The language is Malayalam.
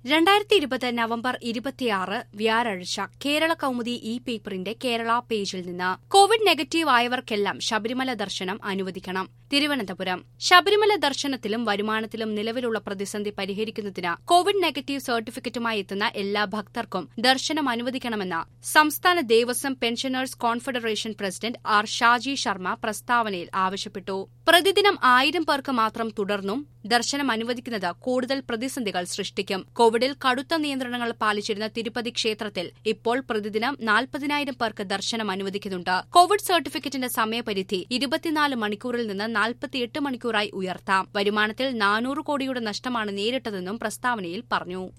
രണ്ടായിരത്തി ഇരുപത് നവംബർ ഇരുപത്തിയാറ് വ്യാഴാഴ്ച കേരള കൌമുദി ഇ പേപ്പറിന്റെ കേരള പേജിൽ നിന്ന് കോവിഡ് നെഗറ്റീവ് ആയവർക്കെല്ലാം ശബരിമല ദർശനം അനുവദിക്കണം തിരുവനന്തപുരം ശബരിമല ദർശനത്തിലും വരുമാനത്തിലും നിലവിലുള്ള പ്രതിസന്ധി പരിഹരിക്കുന്നതിന് കോവിഡ് നെഗറ്റീവ് സർട്ടിഫിക്കറ്റുമായി എത്തുന്ന എല്ലാ ഭക്തർക്കും ദർശനം അനുവദിക്കണമെന്ന് സംസ്ഥാന ദേവസ്വം pensioners confederation president R Shaji Sharma പ്രസ്താവനയിൽ ആവശ്യപ്പെട്ടു പ്രതിദിനം ആയിരം പേർക്ക് മാത്രം തുടർന്നും ദർശനം അനുവദിക്കുന്നത് കൂടുതൽ പ്രതിസന്ധികൾ സൃഷ്ടിക്കും കോവിഡിൽ കടുത്ത നിയന്ത്രണങ്ങൾ പാലിച്ചിരുന്ന തിരുപ്പതി ക്ഷേത്രത്തിൽ ഇപ്പോൾ പ്രതിദിനം നാൽപ്പതിനായിരം പേർക്ക് ദർശനം അനുവദിക്കുന്നുണ്ട് കോവിഡ് സർട്ടിഫിക്കറ്റിന്റെ സമയപരിധി ഇരുപത്തിനാല് മണിക്കൂറിൽ നിന്ന് നാൽപ്പത്തിയെട്ട് മണിക്കൂറായി ഉയർത്താം വരുമാനത്തിൽ നാനൂറ് കോടിയുടെ നഷ്ടമാണ് നേരിട്ടതെന്നും പ്രസ്താവനയിൽ പറഞ്ഞു